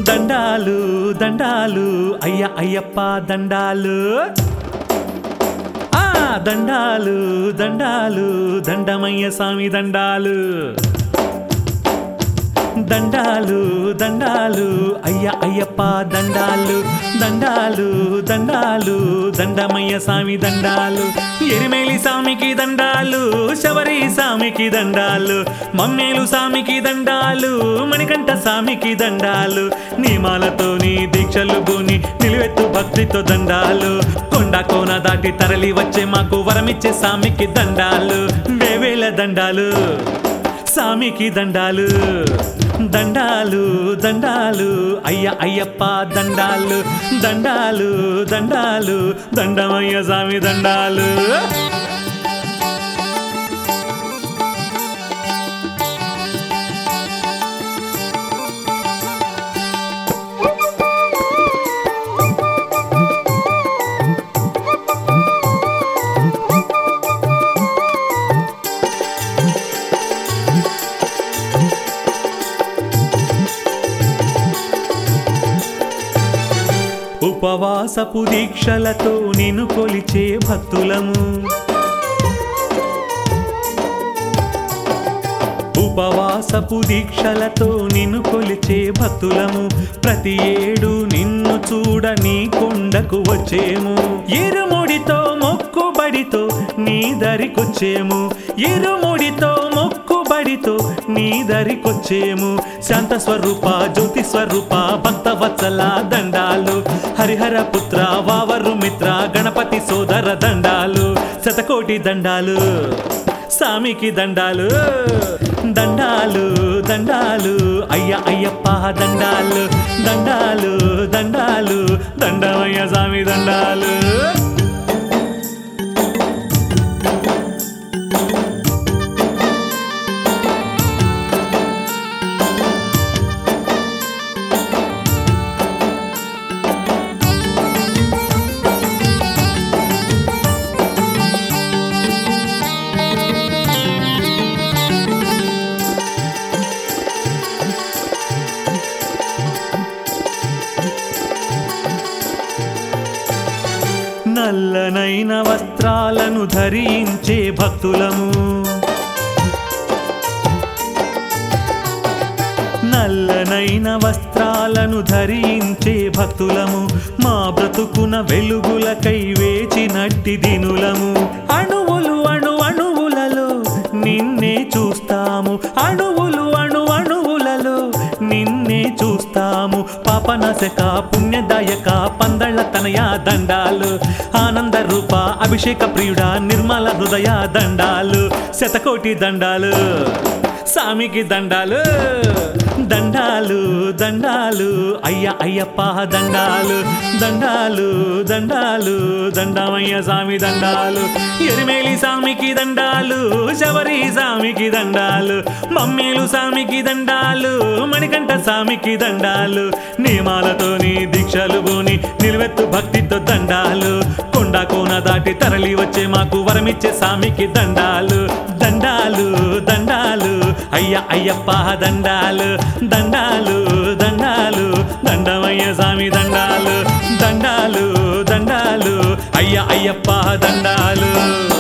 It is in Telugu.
దండాలు దండాలు అయ్య అయ్యప్ప దండాలు ఆ దండాలు దండాలు దండమయ్య స్వామి దండాలు దండాలు దండాలు అయ్య అయ్యప్ప దండాలు దండాలు దండాలు దండమయ్య స్వామి దండాలు ఎరిమేలి స్వామికి దండాలు శబరి స్వామికి దండాలు మమ్మేలు స్వామికి దండాలు మణికంఠ స్వామికి దండాలు నియమాలతో నీ దీక్షలు భూని నిలువెత్తు భక్తితో దండాలు కొండ కోన దాటి తరలి వచ్చే మాకు వరమిచ్చే స్వామికి దండాలు వేవేల దండాలు సామికి దండాలు దండాలు దండాలు అయ్య అయ్యప్ప దండాలు దండాలు దండాలు దండమయ్య స్వామి దండాలు ఉపవాసపు దీక్షలతో నిన్ను కొలిచే భక్తులము ఉపవాసపు దీక్షలతో నిన్ను కొలిచే భక్తులము ప్రతి ఏడు నిన్ను చూడ నీ కొండకు వచ్చేము ఇరుముడితో మొక్కుబడితో నీ దరికొచ్చేము ఇరుముడితో మొక్కుబడితో నీ దరికొచ్చేము శాంత స్వరూప జ్యోతి స్వరూప భక్త వత్సల దండాలు హరిహర పుత్ర వావరు మిత్ర గణపతి సోదర దండాలు శతకోటి దండాలు సామికి దండాలు దండాలు దండాలు అయ్య అయ్యప్ప దండాలు దండాలు దండాలు దండమయ్య స్వామి దండాలు నల్లనైన వస్త్రాలను ధరించే భక్తులము నల్లనైన వస్త్రాలను ధరించే భక్తులము మా బ్రతుకున వెలుగులకై వేచినట్టి దినులము అణువులు అణు అణువులలో నిన్నే చూస్తాము అణువులు అణు అణువులలో నిన్నే చూస్తాము పాపనాశక పుణ్యదాయక పందళ్ళ తనయ దండాలు ఆనంద రూప అభిషేక ప్రియుడ నిర్మల హృదయ దండాలు శతకోటి దండాలు సామికి దండాలు దండాలు దండాలు అయ్య అయ్యప్ప దండాలు దండాలు దండాలు దండమయ్య స్వామి దండాలు ఎరిమేలి స్వామికి దండాలు శబరి స్వామికి దండాలు మమ్మేలు స్వామికి దండాలు మణికంఠ స్వామికి దండాలు నియమాలతోని దీక్షలు బోని నిలువెత్తు భక్తితో దండాలు కొండ కోన దాటి తరలి వచ్చే మాకు వరమిచ్చే స్వామికి దండాలు దండాలు దండాలు అయ్య అయ్యప్ప దండాలు దండాలు దండాలు దండమయ్య స్వామి దండాలు దండాలు దండాలు అయ్య అయ్యప్ప దండాలు